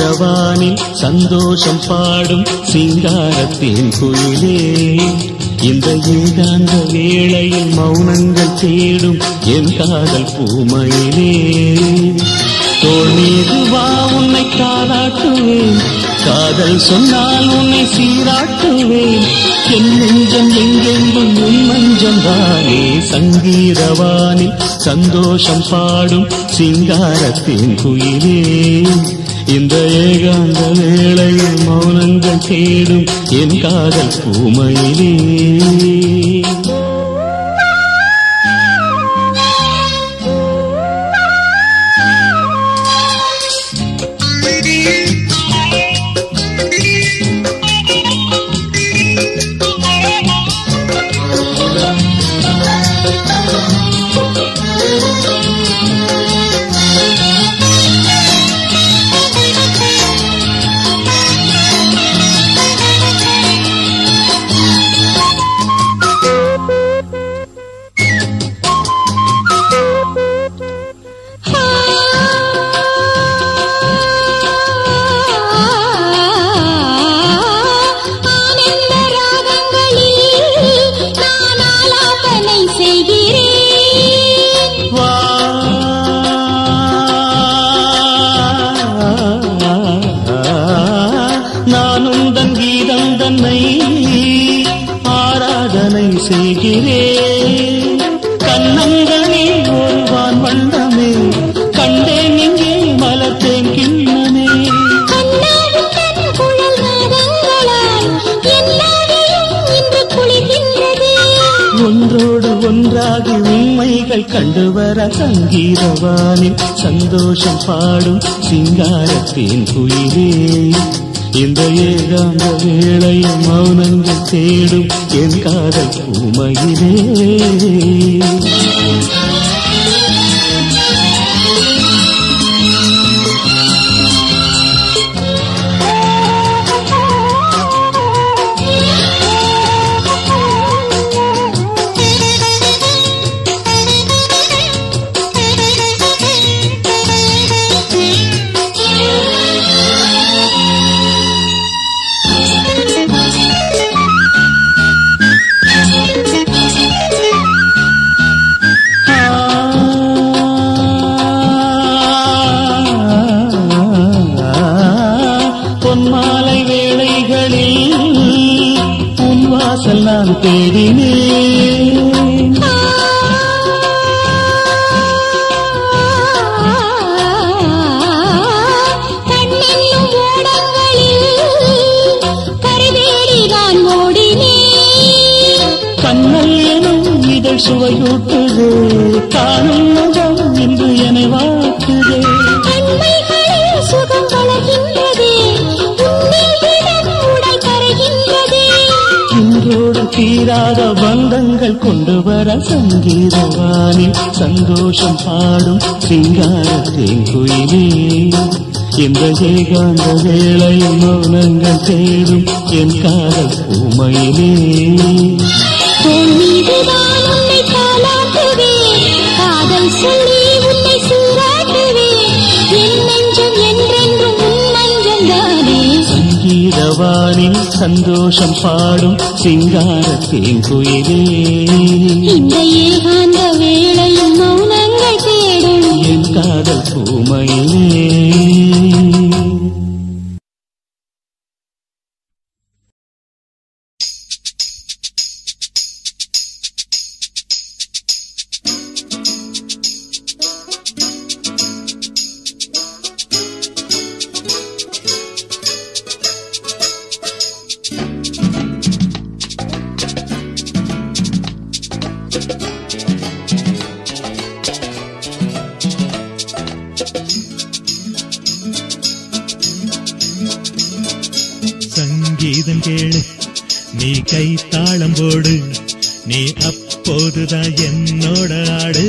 சங்கீதவானில் சந்தோஷம் பாடும் சிங்காரத்தின் குயிலே இந்த ஏகாந்த வேளையில் மௌனங்கள் தேடும் என் காதல் பூமையிலே தோள் மீது வா உன்னை காலாட்டுவேன் காதல் சொன்னால் உன்னை சீராட்டுவேன் என் நெஞ்சம் எங்கெங்கும் உன் மஞ்சம் தானே சங்கீதவானில் சந்தோஷம் பாடும் சிங்காரத்தின் குயிலே இந்த ஏகாந்த வேளையில் மௌனங்கள் தேடும் என் காதல் பூமையிலே ஆனந்த ராகங்களில் நான் ஆலாபனை செய்கிறேன் வா நானும் தன் கீதம் தன்னை ஆராதனை செய்கிறேன் கண்ணங்களில் ஒருவான் வண்ணமே கண்டேன் இங்கே மலர்த்தேன் கிண்ணமே கண்ணாவும் தன் குழல் நாதங்களால் எல்லாரையும் இன்று குளிர்கின்றதே ஒன்றோடு ஒன்றாகி உண்மைகள் கண்டு வர சங்கீதவானில் சந்தோஷம் பாடும் சிங்காரத்தின் குயிலே இந்த ஏகாந்த வேளையில் மௌனங்கள் தேடும் என் காதல் பூமையிலே பொன்மாலை வேளைகளில் உன் வாசல் நான் தேடினேன் கண்ணென்னும் ஓடங்களில் கருவேடி நான் ஓடினேன் கண்ணல் எனும் இதழ் சுவையூட்டுது காணும் முகம் இன்று என வாக்குதே கண்மைகளில் சுகம் வளர்கின்றதே உன்னில் தினம் உடல் கரைகின்றதே இன்றோடு தீராத பந்தங்கள் கொண்டு வர சங்கீதவானில் சந்தோஷம் பாடும் சிங்காரத்தின் குயிலே இந்த ஏகாந்த வேளையில் மௌனங்கள் தேடும் என் காதல் பூமையிலே தோள் மீதுதான் உன்னை தாலாட்டுவேன் காதல் சொல்லி உன்னை சூறாட்டுவேன் என் நெஞ்சம் என்றென்றும் உன் மஞ்சள் தானே சங்கீதவானில் சந்தோஷம் பாடும் சிங்காரத்தின் குயிலே இந்த ஏகாந்த வேளையில் மௌனங்கள் தேடும் என் காதல் பூமையிலே சங்கீதம் கேளு நீ கை தாளம் போடு நீ அப்போதுதான் என்னோட ஆடு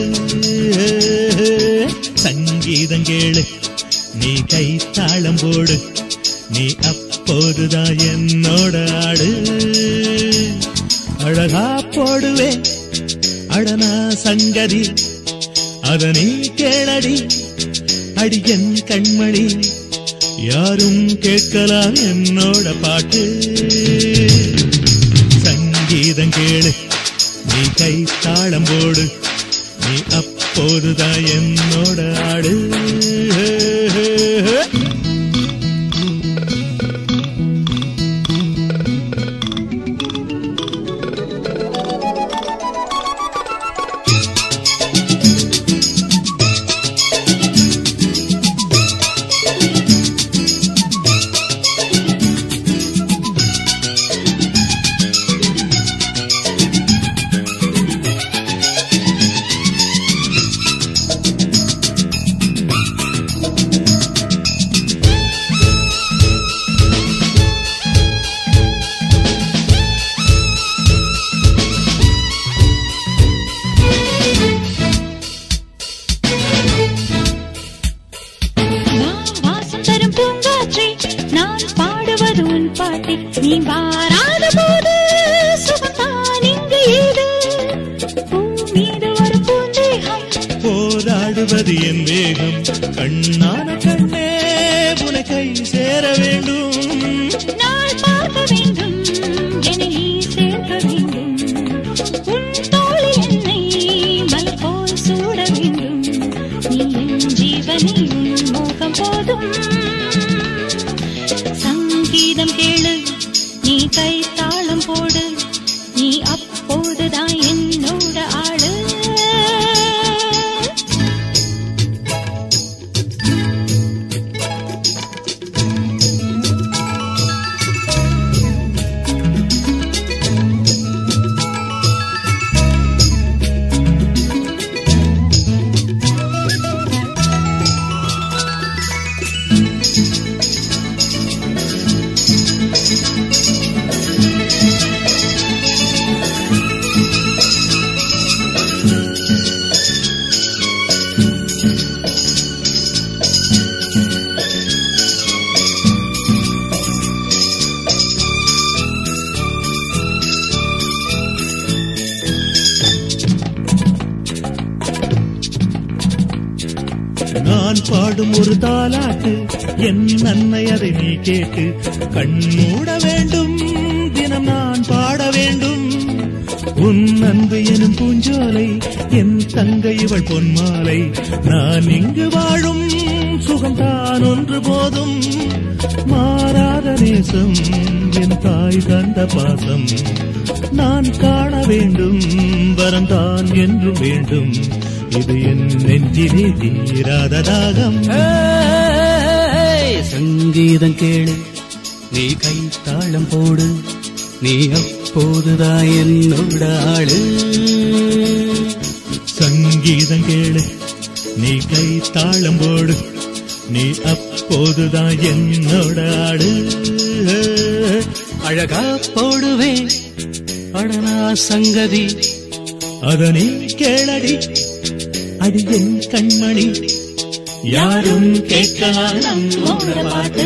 சங்கீதம் கேளு நீ கை தாளம் போடு நீ அப்போதுதான் என்னோட ஆடு அழகா போடுவேன் அழனா சங்கதி அத நீ கேளடி அடியன் கண்மணி யாரும் கேட்கலாம் என்னோட பாட்டு சங்கீதம் கேளு நீ கை தாளம் போடு நீ அப்போதுதான் என்னோட ஆடு நான் வாசம் தரும் பூங்காற்றே நான் பாடுவது உன் பாட்டை நீ வாராத போது சுகத்தான் இங்கு ஏது பூ மீது ஒரு பூந்தேகம் போராடுவது என் வேகம் கண்ணான கண்ணே உன கை சேர வேண்டும் நாள் பார்க்க வேண்டும் என்னை நீ சேர்க்க வேண்டும் உன் தோளில் என்னை மலர் போல் சூட வேண்டும் நீ என் ஜீவனே உன் மோகம் போதும் சங்கீதம் கேளு நீ கை தாளம் போடு நீ அப்போதுதான் என்னோட ஆளு நான் பாடும் ஒரு தாலாட்டு என் அன்னை அதை நீ கேட்டு கண்மூட வேண்டும் தினம் நான் பாட வேண்டும் உன் அன்பு எனும் பூஞ்சோலை என் தங்கை இவள் பொன்மாலை நான் இங்கு வாழும் சுகம்தான் ஒன்று போதும் மாறாத நேசம் என் தாய் தந்த பாசம் நான் காண வேண்டும் வரந்தான் என்றும் வேண்டும் இது என் நெஞ்சிலே தீராத தாகம் ஏய், சங்கீதம் கேளு நீ கை தாளம் போடு நீ அப்போதுதான் என்னோட ஆளு சங்கீதம் கேளு நீ கை தாளம் போடு நீ அப்போதுதான் என்னோட ஆடு அழகா போடுவேன் அடனா சங்கதி அத நீ கேளடி அடி என் கண்மணி யாரும் கேட்கலாம் நம்மோட பாட்டு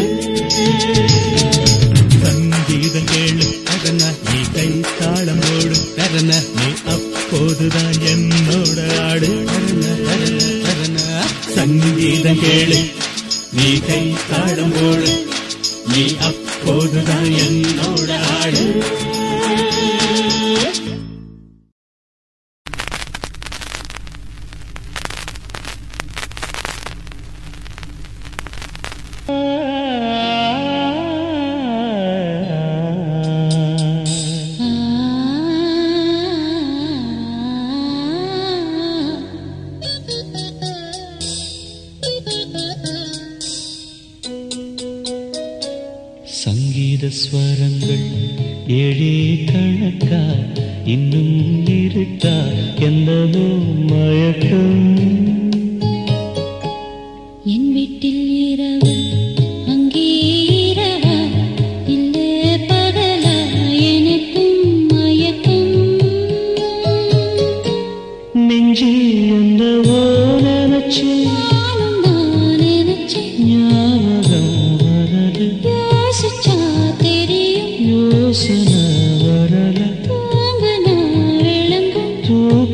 சங்கீதம் கேளு அதன நீ கை தாளம் போடு தரன நீ அப்போதுதான் என்னோட ஆடு தரன சங்கீதம் கேளு நீ கை தாளம் போடு நீ அப்போதுதான் என்னோட ஆடு சங்கீத ஸ்வரங்கள் ஏழே கணக்கா இன்னும் இருக்கா என்னவோ மயக்கம் என் வீட்டில் இரவு அங்கே இரவா இல்லே பகலா எனக்கும் மயக்கம் நெஞ்சில் என்னவோ நினைச்சு நானும் தான் நினைச்சேன் ஞாபகம் வரது யோசிச்சா தெரியும் யோசனை வரல தூங்குனா விளங்கும் தூக்கம்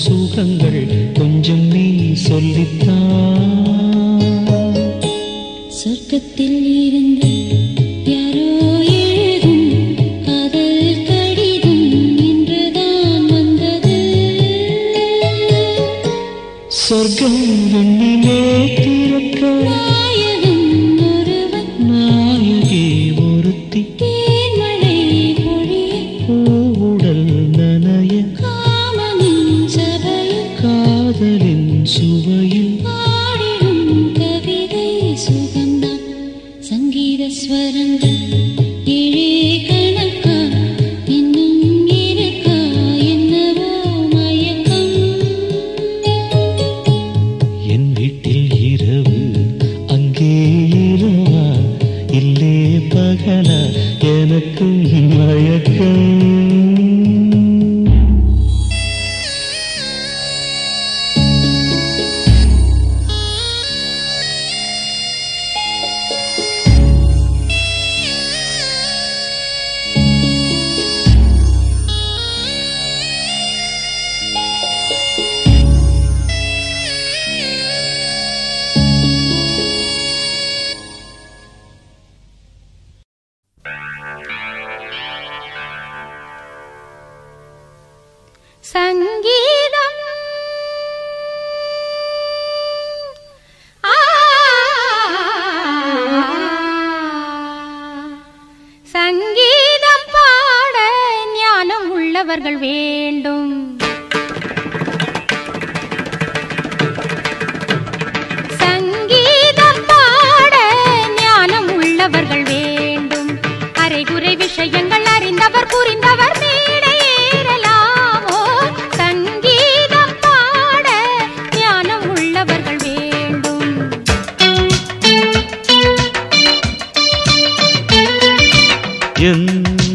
சுகங்கள் கொஞ்சம் நீ சொல்லித்தான் சொர்க்கத்தில் இருந்து யாரோ எழுதும் காதல் கடிதம் இன்றுதான் வந்தது சொர்க்கம் வெண்ணிலே திறக்க நாயகன் ஒருவன் நாயகி ஒருத்தி தேன்மழை பொழிய பூவுடல் நனைய காமனின் சபையில் காதலின் சுவையில் பாடிடும் கவிதை சுகம்தான் சங்கீத ஸ்வரங்கள் ஏழே கணக்கா இன்னும் இருக்கா என்னவோ மயக்கம் என் வீட்டில் இரவு அங்கே இரவா இல்லே பகலா எனக்கும் மயக்கம் சங்கீதம் ஆ, சங்கீதம் பாட ஞானம் உள்ளவர்கள் வேண்டும் சங்கீதம் பாட ஞானம் உள்ளவர்கள் வேண்டும் அரைகுறை விஷயங்கள் அறிந்தவர் புரிந்தவர் மேடை ஏறலாமோ சங்கீதம் பாட ஞானம் உள்ளவர்கள் வேண்டும் என்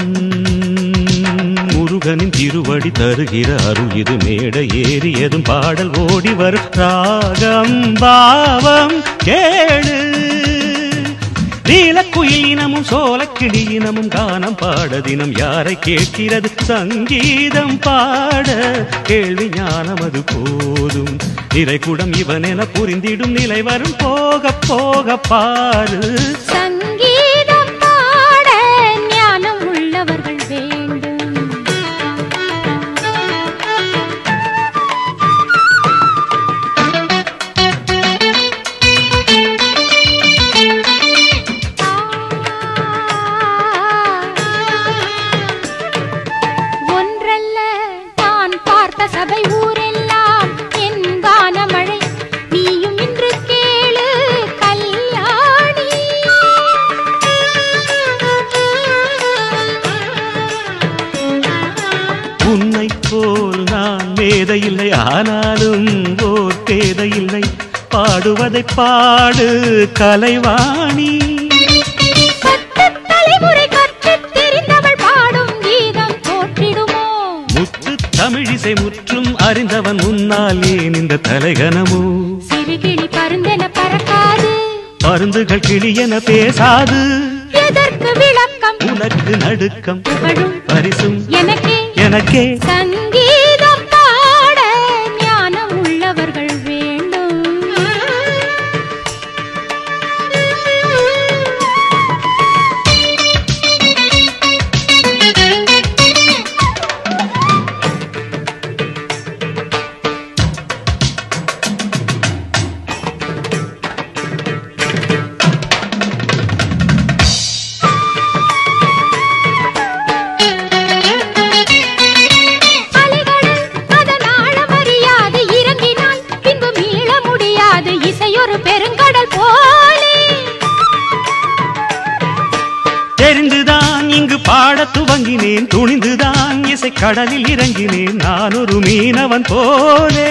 முருகனின் திருவடி தருகிற அருள் இது மேடை ஏறியதும் பாடல் ஓடி வரும் ராகம் பாவம் கேளு நீலக்குயில் இனமும் சோலக்கிளி இனமும் கானம் பாட தினம் யாரை கேட்கிறது சங்கீதம் பாட கேள்வி ஞானம் அது போதும் நிறைகுடம் இவனென புரிந்திடும் நிலை வரும் போக போக பாரு சங்கீதம் பாட ஞானம் உள்ளவர்கள் வேண்டும் ஒன்றல்ல நான் பார்த்த சபை ஊரெல்லாம் என் கானமழை நீயும் இன்று கேளு கல்யாணி உன்னை போல் நான் மேதையில்லை ஆனாலும் ஓர் பேதையில்லை பாடுவதை பாடு கலைவாணி பத்து தலைமுறை கற்றுத் தெரிந்தவள் பாடும் கீதம் போற்றிடுமோ முத்து தமிழிசை முற்றும் அறிந்தவன் முன்னால் ஏன் இந்த தலைகனமோ சிறுகிளி பருந்தென பறக்காது மருந்துகள் கிளியென பேசாது எதற்கு விளக்கம் உனக்கு நடுக்கம் புகழும் பரிசும் எனக்கே எனக்கே சங்கீதம் பாட ஞானம் உள்ளவர்கள் வேண்டும் அலைகடல் அதன் ஆழம் அறியாது இறங்கினால் பின்பு மீள முடியாது இசையொரு பெருங்கடல் போலே தெரிந்துதான் இங்கு பாடத் துவங்கினேன் துணிந்துதான் இசை கடலில் இறங்கினேன் நான் ஒரு மீனவன் போலே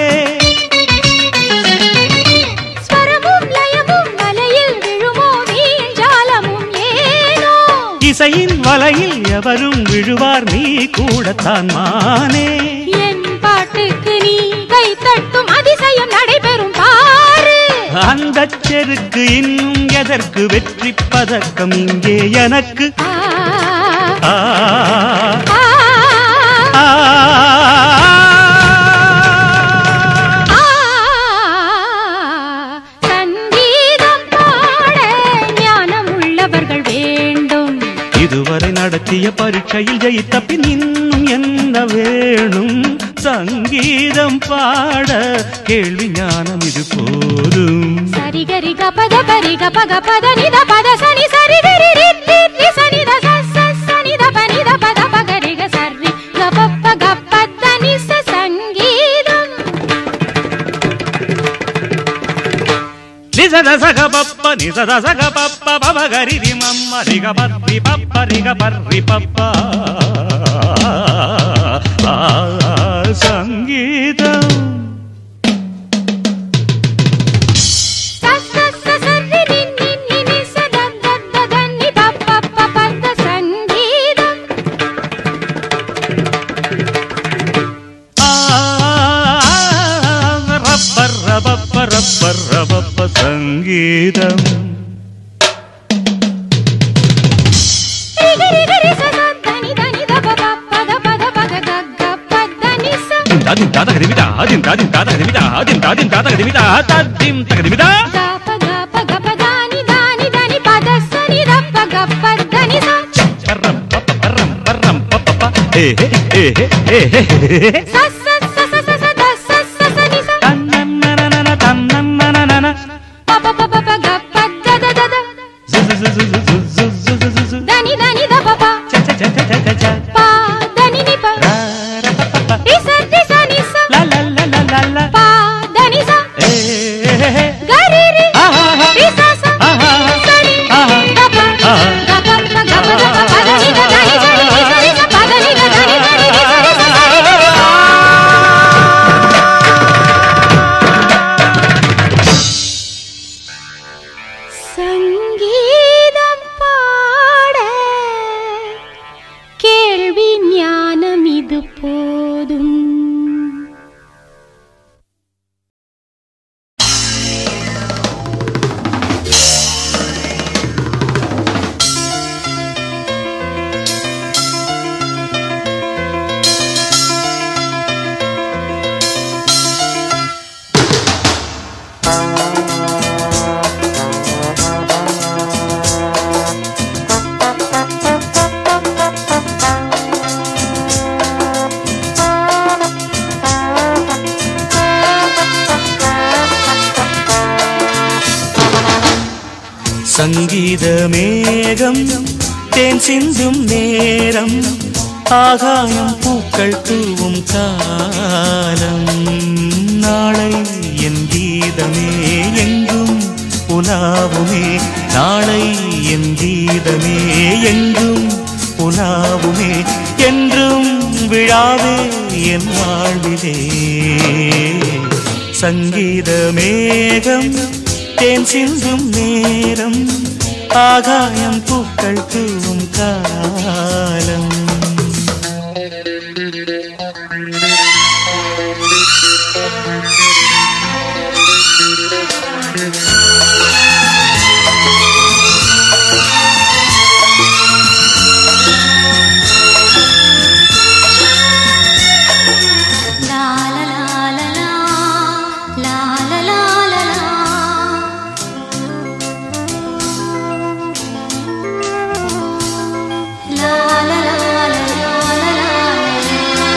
ஸ்வரமும் லயமும் வலையில் விழுமோ நீள் ஜாலமும் ஏனோ இசையின் வலையில் எவரும் விழுவார் நீ கூடத்தான் மானே என் பாட்டுக்கு நீ கை தட்டும் அதிசயம் நடைபெறும் பாரு அந்த செருக்கு இன்னும் எதற்கு வெற்றி பதக்கம் இங்கே எனக்கு ஆ, ஆ, ஆ, ஆ, சத்திய பரீட்சையில் ஜெயித்த பின் இன்னும் என்ன வேணும் சங்கீதம் பாட கேள்வி ஞானம் இது போதும் சரி கரி க பத பரி க பக பத நித பத சனி சரி கரி ரி ரி ரி சனி த ச ச சனி த ப நி த பத ப கரி க சரி க ப ப க ப த நி ச சங்கீதம் నిజద సగ పప్ప నిజద సగ పప్ప బబ గరి రి మమ్మ రిగ పర్రి పప్ప రిగ పర్రి పప్ప ఆ, సంగీతం ச ச ச சரி ரி நி நி நி ச த த த த நி ப ப ப ப த சங்கீதம் ఆ, రబ్బ రబప్ప రబ్బ రబప్ప సంగీతం రి గరి గరి స స ద ని ద ని ద ప ప ప ద ప ద ప ద గ గ ప ద ని స దిం తాదిం తాత కదిమిట దిం తాదిం తాత కదిమిట దిం తాదిం తాత కదిమిట తద్దిం తగదిమిట గ ప గ ప గ ప ద ని ద ని ద ని ప ద స ని ద ప గ ప ద ని స పర్రం పప్ప పర్రం పర్రం పప్ప ప ఏ ఏ ఏ ఏ స స స స స స ద స స స ని స తన్నన్నననన తన్నన్నననన ప ప ప ప ప గ ప ద ద ద ద జుజుజుజుజుజుజుజుజుజు ద ని ద ని ద ప ప చ చ చ చ చ చ ప ద ని ని ప రా ర ప ప ప రి స రి స ని స లా లా లా లా లా లా ప ద ని స ఏ ఏ గ రి రి ఆహా రి స స ఆహా స ని ఆహా ద ప గ ప ప గ ప ద ప ప ద ని ద ద ని స ని రి స రి స ప ద ని ద ద ని స ని రి స రి స స రి రి రి స சங்கீதம் பாட கேள்வி ஞானம் இது போதும் சங்கீத மேகம் தேன் சிந்தும் நேரம் ஆகாயம் பூக்கள் தூவும் காலம் நாளை என் கீதமே எங்கும் உலாவுமே நாளை என் கீதமே எங்கும் உலாவுமே என்றும் விழாவே என் வாழ்விலே சங்கீத மேகம் தேன் சிந்தும் நேரம் ஆகாயம் பூக்கள் தூவும் காலம் லா லா லா லா லா லா லா லா லா லா லா லா லா லா லா லா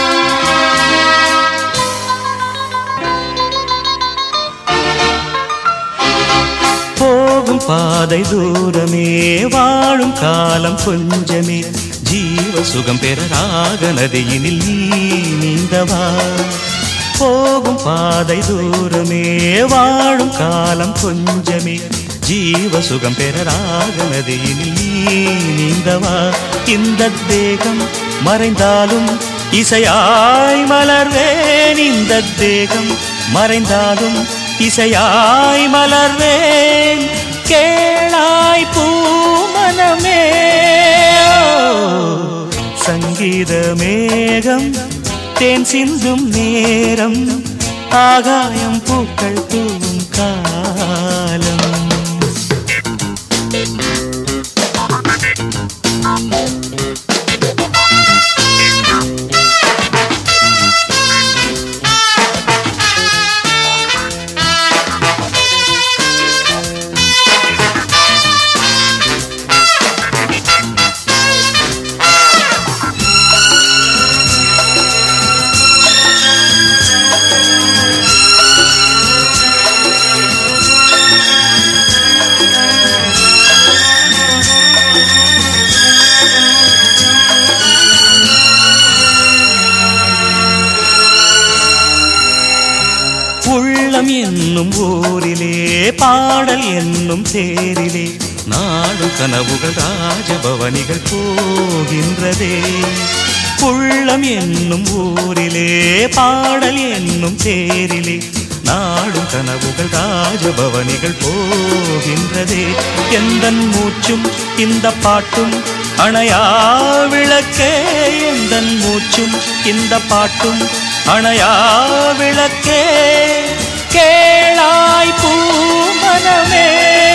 போகும் பாதை தூரமே வாழும் காலம் கொஞ்சமே ஜீவ சுகம் பெற ராக நதியினில் நீ நீந்தவா போகும் பாதை தூரமே வாழும் காலம் கொஞ்சமே ஜீவ சுகம் பெற ராக நதியினில் நீ நீந்தவா இந்த தேகம் மறைந்தாலும் இசையாய் மலர்வேன் இந்த தேகம் மறைந்தாலும் இசையாய் மலர்வேன் கேளாய் பூமனமே சங்கீத மேகம் தேன் சிந்தும் நேரம் ஆகாயம் பூக்கள் தூவும் காலம் உள்ளம் என்னும் ஊரிலே பாடல் என்னும் தேரிலே நாடு கனவுகள் ராஜபவனிகள் போகின்றதே உள்ளம் என்னும் ஊரிலே பாடல் என்னும் தேரிலே நாடும் கனவுகள் ராஜபவனிகள் போகின்றதே எந்தன் மூச்சும் இந்த பாட்டும் அணையா விளக்கே எந்தன் மூச்சும் இந்த பாட்டும் அணையா விளக்கே கேளாய் பூமனமே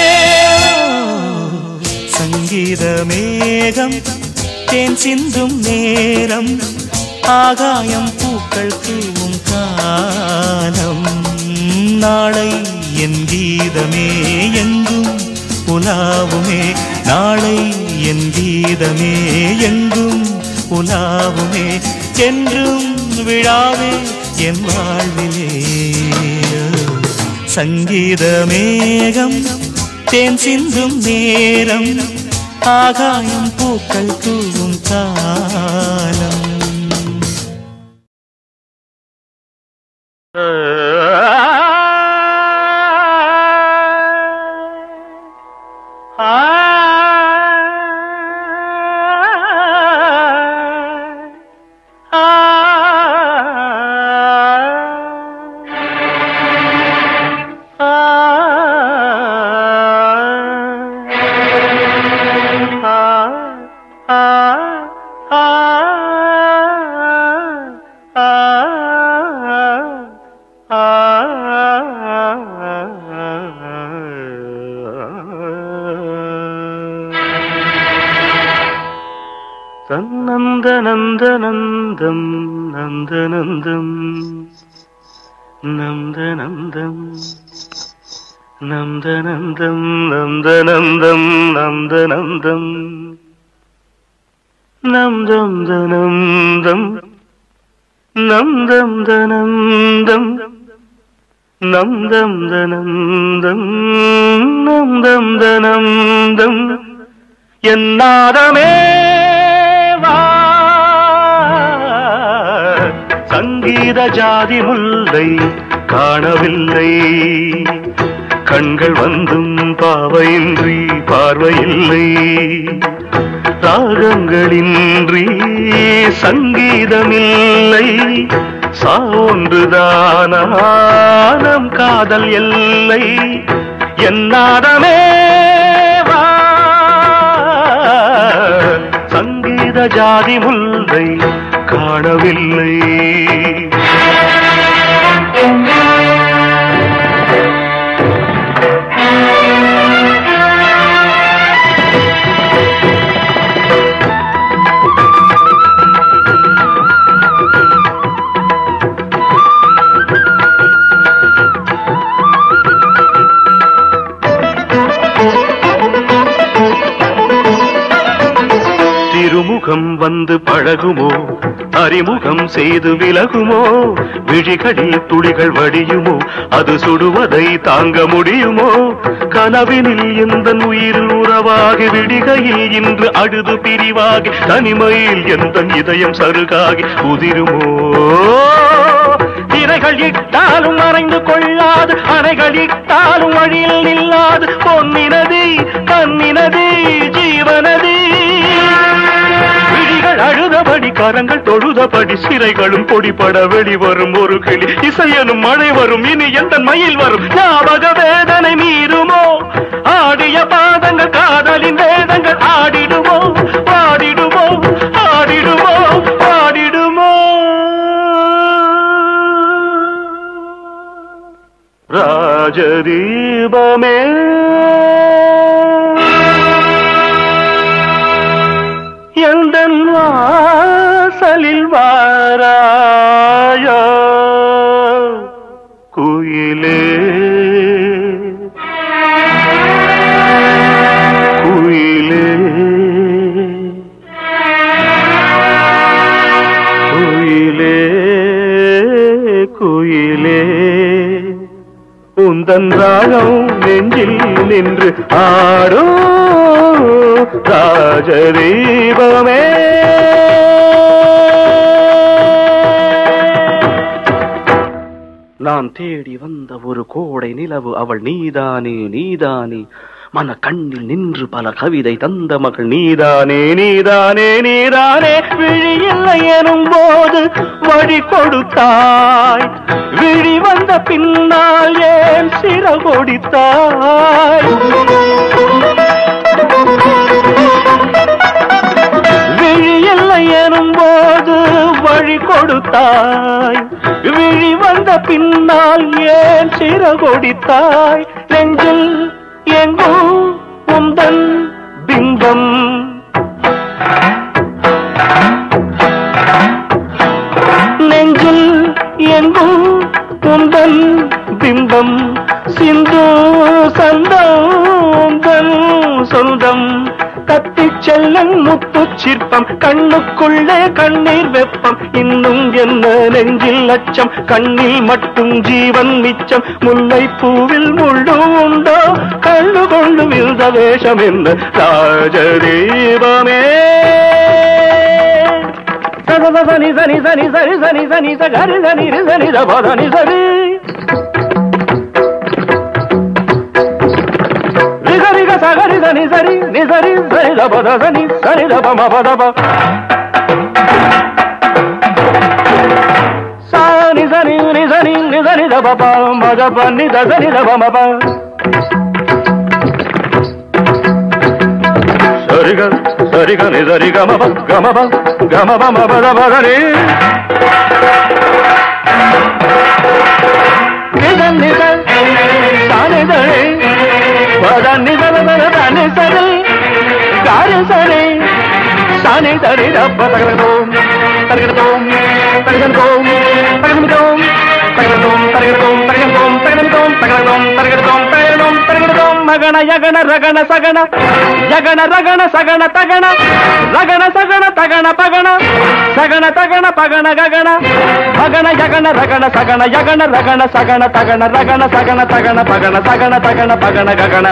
சங்கீத மேகம் தேன் சிந்தும் நேரம் ஆகாயம் பூக்கள் தூவும் காலம் நாளை என் கீதமே எங்கும் உலாவுமே நாளை என் கீதமே எங்கும் உலாவுமே என்றும் விழாவே என் வாழ்விலே சங்கீத மேகம் தேன் சிந்தும் நேரம் ஆகாயம் பூக்கள் தூவும் காலம் നന്ദനന്ദനന്ദം നന്ദനന്ദം നന്ദനന്ദം നന്ദനന്ദം നന്ദനന്ദം നന്ദനന്ദം നന്ദം ദനന്ദം നന്ദം ദനന്ദം നന്ദം ദനന്ദം നന്ദം ദനന്ദം എന്നാദമേ வா சங்கீத ஜாதி முல்லை காணவில்லை கண்கள் வந்தும் பாவையின்றி பார்வையில்லை ராகங்களின்றி சங்கீதமில்லை சாவொன்றுதானம் காதல் எல்லை என்னாதமே வா சங்கீத ஜாதி முல்லை காணவில்லை திருமுகம் வந்து பழகுமோ அறிமுகம் செய்து விலகுமோ விழிகளில் துளிகள் வடியுமோ அது சுடுவதை தாங்க முடியுமோ கனவினில் எந்த உயிரில் உறவாகி விடிகையில் இன்று அழுது பிரிவாகி தனிமையில் எந்த இதயம் சருகாகி உதிருமோ திரைகள் இட்டாலும் மறைந்து கொள்ளாது அணைகள் இட்டாலும் வழியில் நில்லாது பொன்னினதி கண்ணினதி ஜீவனதி விழிகள் அழுதபடி கரங்கள் தொழுதபடி சிறைகளும் பொடிபட வெளிவரும் ஒரு கிளி இசையனும் மழை வரும் இனி எந்த மயில் வரும் ஞாபக வேதனை மீறுமோ ஆடிய பாதங்கள் காதலின் வேதங்கள் ஆடிடுமோ பாடிடுமோ ஆடிடுமோ பாடிடுமோ ராஜதீபமே எந்தன் வாசலில் வாராயோ குயிலே குயிலே குயிலே குயிலே உந்தன் ராகம் நெஞ்சில் நின்று ஆடோ ராஜதீபமே நான் தேடி வந்த ஒரு கோடை நிலவு அவள் நீதானே நீதானே மன கண்ணில் நின்று பல கவிதை தந்த மகள் நீதானே நீதானே நீதானே விழி இல்லை எனும் போது வழி கொடுத்தாய் விழி வந்த பின்னால் ஏன் சிற கொடுத்தாய் விழி இல்லை எனும் போது வழி கொடுத்தாய் விழி வந்த பின்னால் ஏன் சிற கொடுத்தாய் நெஞ்சில் எங்கும் உந்தன் பிம்பம் நெஞ்சில் எங்கும் உந்தன் பிம்பம் சிந்து சந்தம் உந்தன் சொந்தம் கத்திச் செல்லும் முத்து சிற்பம் கண்ணுக்குள்ளே கண்ணீர் வெப்பம் இன்னும் என்ன நெஞ்சில் அச்சம் கண்ணில் மட்டும் ஜீவன் மிச்சம் முல்லை பூவில் முள்ளு உண்டோ கண்ணு கொண்டு விழுந்த வேஷம் என்ன ராஜதீபமே சனி சனி சனி சரி சனி சனி சரி சனி சனி சனி சரி ரிசரிக சகரி சனி சரி நிசரி சரி தபத சனி சரி தப மபதப சானி சனி நிசனி நிசனி தப மதப நித சனி தப மப சரிக சரிக நிசரி கமப கமப கமப மபதப சனி நிதன் நிதன் சானி சரி பதனி தலதல தனி சரி காரி சரி சானி தரி டப்ப தகரதோம் தகரதோம் தகரதோம் தகரதோம் தகரதோம் தகரதோம் தகரதோம் தகரதோம் தகரதோம் தகரதோம் தகரதோம் தகரதோம் மகன யகன ரகன சகன யகன ரகன சகன தகன ரகன சகன தகன பகன சகன தகன பகன ககன பகன யகன ரகன சகன யகன ரகன சகன தகன ரகன சகன தகன பகன சகன தகன பகன ககன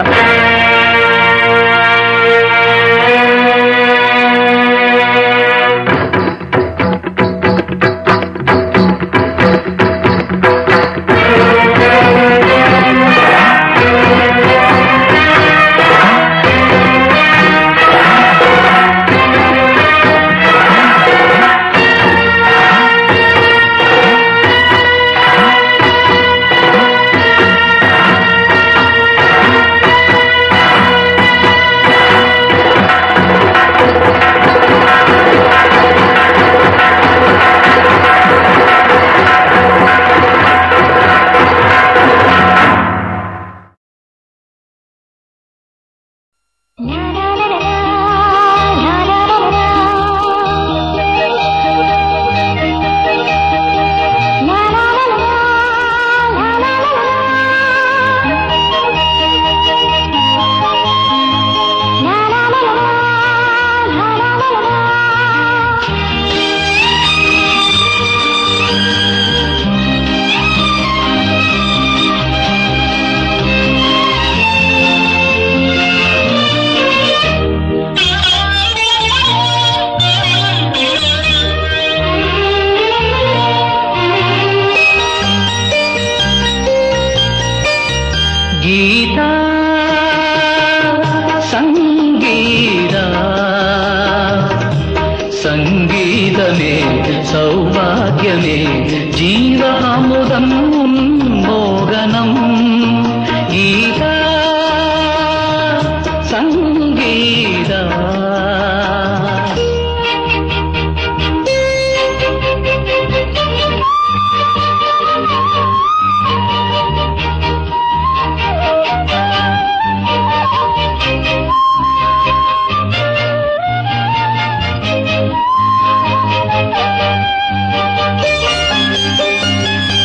கீதா சங்கீதா சங்கீதமே சௌபாகியமே ஜீவாமுதம் மோகனம் கீதா சங்கீதா Thank you.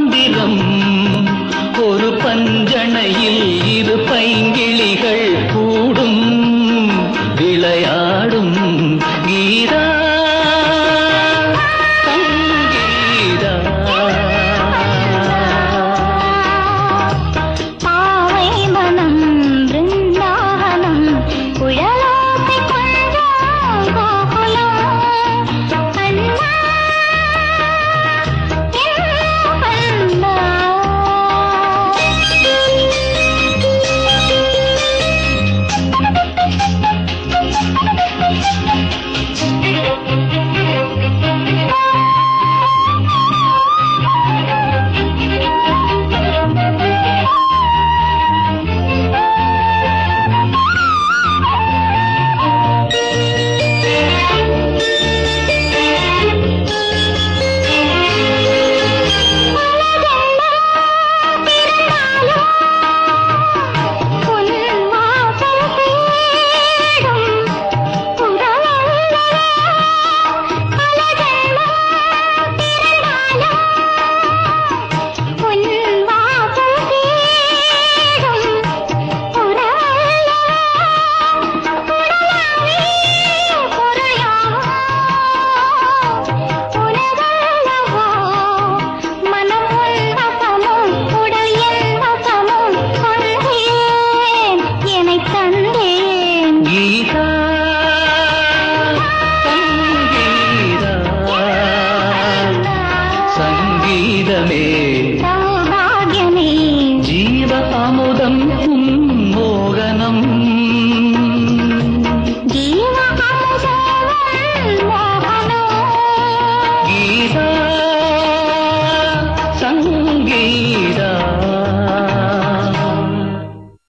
மந்திரம் ஒரு பஞ்சணையில் இரு பைங்கிளி